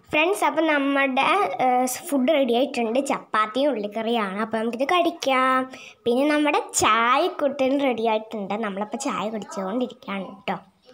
Friends അപ്പം നമ്മുടെ food ready ആയിട്ടുണ്ട് ചപ്പാത്തിയും ഉള്ളിക്കറിയാണ് അപ്പോൾ നമുക്കിത് കഴിക്കാം പിന്നെ നമ്മുടെ ചായക്കുട്ടൻ റെഡി ആയിട്ടുണ്ട് നമ്മളപ്പോൾ ചായ കുടിച്ചുകൊണ്ടിരിക്കുകയാണ് കേട്ടോ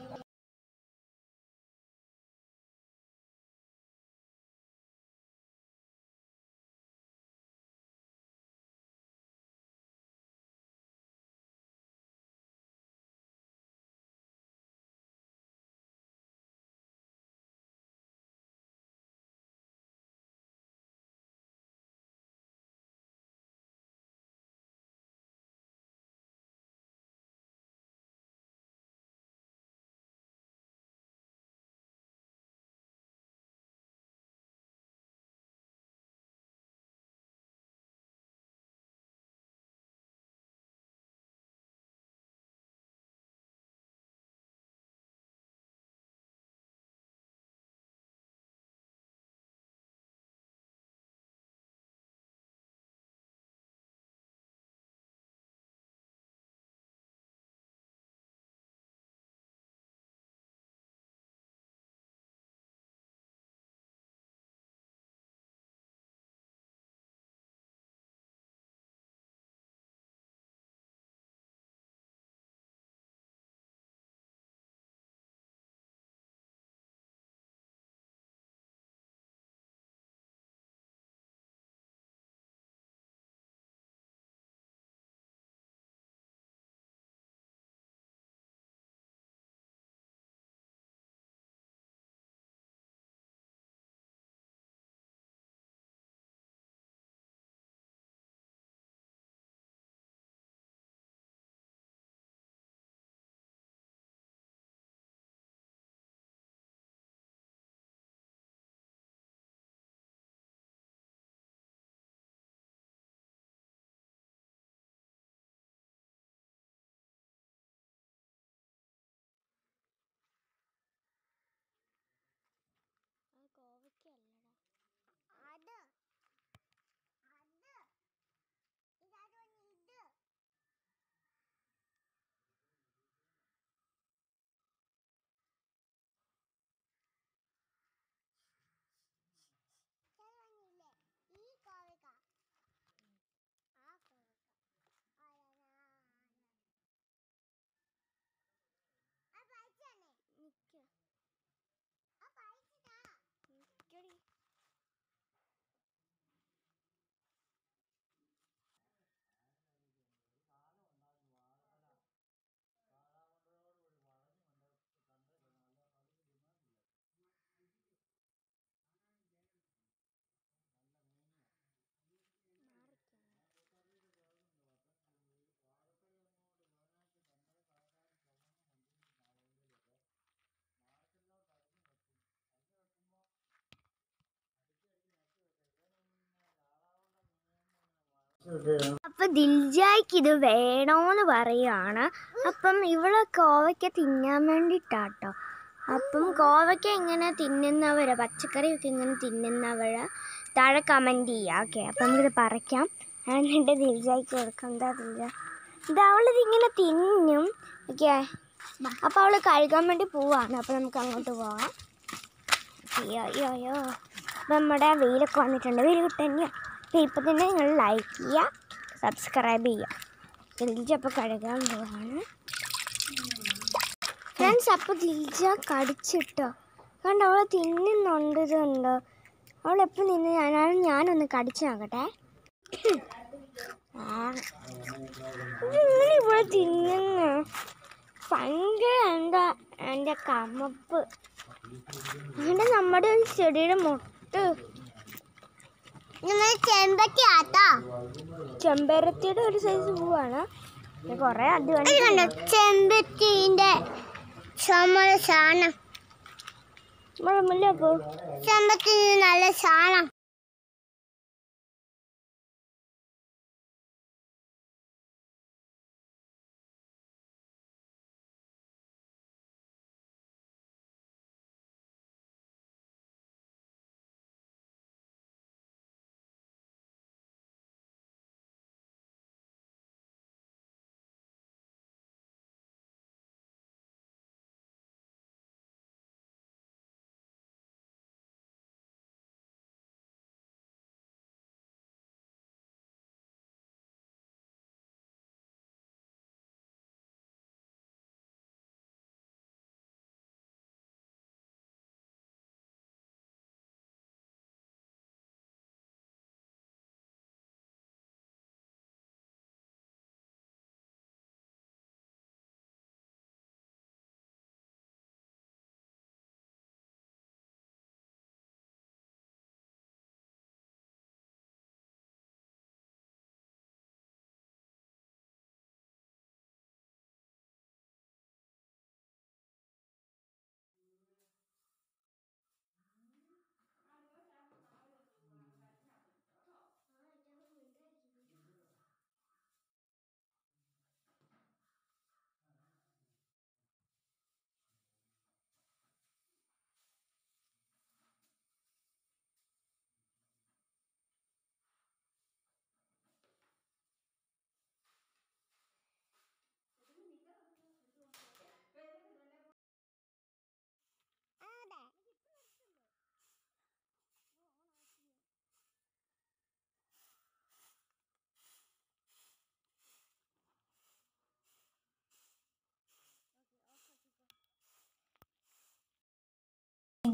അപ്പൊ ദിൽജായ്ക്ക് ഇത് വേണോന്ന് പറയാണ് അപ്പം ഇവള് കോവയ്ക്ക തിന്നാൻ വേണ്ടിട്ടാട്ടോ അപ്പം കോവയ്ക്ക ഇങ്ങനെ തിന്നുന്നവര് പച്ചക്കറിയൊക്കെ ഇങ്ങനെ തിന്നുന്നവര് താഴെ കമൻറ്റ് ചെയ്യുക ഓക്കെ അപ്പം നമുക്കിത് പറിക്കാം എന്നിട്ട് ദിൽജായ്ക്ക് കൊടുക്കാം എന്താ ദിൽജ ഇത് അവളിതിങ്ങനെ തിന്നും ഓക്കെ അപ്പോൾ അവൾ കഴുകാൻ വേണ്ടി പോവാണ് അപ്പോൾ നമുക്ക് അങ്ങോട്ട് പോവാം അയ്യോ അയ്യോ അയ്യോ അപ്പം നമ്മുടെ വെയിലൊക്കെ വന്നിട്ടുണ്ട് വെയിൽ കിട്ടുതന്നെയാണ് അപ്പോൾ ഇപ്പം തന്നെ നിങ്ങൾ ലൈക്ക് ചെയ്യുക സബ്സ്ക്രൈബ് ചെയ്യുക ദിൽജ അപ്പോൾ കഴുകാൻ പോവാണ് ഫ്രണ്ട്സ് അപ്പോൾ ദിൽജ കടിച്ചിട്ടോ കണ്ടോ അവൾ തിന്നുന്നുണ്ട് ഇതുണ്ട് അവളെപ്പോൾ നിന്ന് ഞാനാണ് ഞാനൊന്ന് കടിച്ചു നോക്കട്ടെ ആ. ഇതെങ്ങനെ ഇവിടെ തിന്നുന്നു ഭയങ്കര എന്താ എൻ്റെ കമപ്പ് അങ്ങനെ നമ്മുടെ ഒരു ചെടിയുടെ മുട്ട് നിങ്ങൾ ചെമ്പത്തി ആട്ടാ ചെമ്പരത്തിയുടെ ഒരു സൈസ് പൂവാണ് പിന്നെ കുറേ ഇത് കണ്ടോ അധ്വാനം ചെമ്പത്തിന്റെ ചുമല സാധനം മുല്ലപ്പൂ ചെമ്പത്തിന് നല്ല സാധനം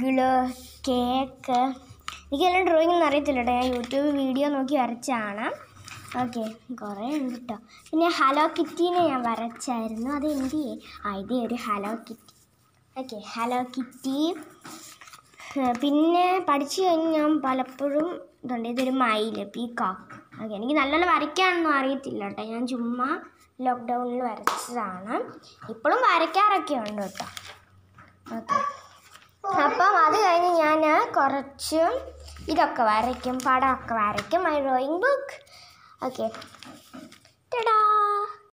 ബൈബിള് കേക്ക് എനിക്കെല്ലാം ഡ്രോയിങ് ഒന്നും അറിയത്തില്ല കേട്ടോ ഞാൻ യൂട്യൂബ് വീഡിയോ നോക്കി വരച്ചാണ് ഓക്കെ കുറേ ഉണ്ട് കേട്ടോ പിന്നെ ഹലോ കിറ്റീനെ ഞാൻ വരച്ചായിരുന്നു അത് എന്ത് ചെയ്യേ ആ ഇതേ ഒരു hello kitty okay hello kitty ഏഹ് പിന്നെ പഠിച്ചു കഴിഞ്ഞ് ഞാൻ പലപ്പോഴും ഇതുണ്ട് ഇതൊരു മയില് പീക്കോക്ക് ഓക്കെ എനിക്ക് നല്ലോണം വരയ്ക്കാനൊന്നും അറിയത്തില്ല കേട്ടോ ഞാൻ ചുമ്മാ ലോക്ക്ഡൗണിൽ വരച്ചതാണ് ഇപ്പോഴും വരയ്ക്കാറൊക്കെ ഉണ്ട് കേട്ടോ ഓക്കെ അപ്പം അത് കഴിഞ്ഞ് ഞാൻ കുറച്ച് ഇതൊക്കെ വരയ്ക്കും പടമൊക്കെ വരയ്ക്കും മൈ ഡ്രോയിങ് ബുക്ക് ഓക്കെ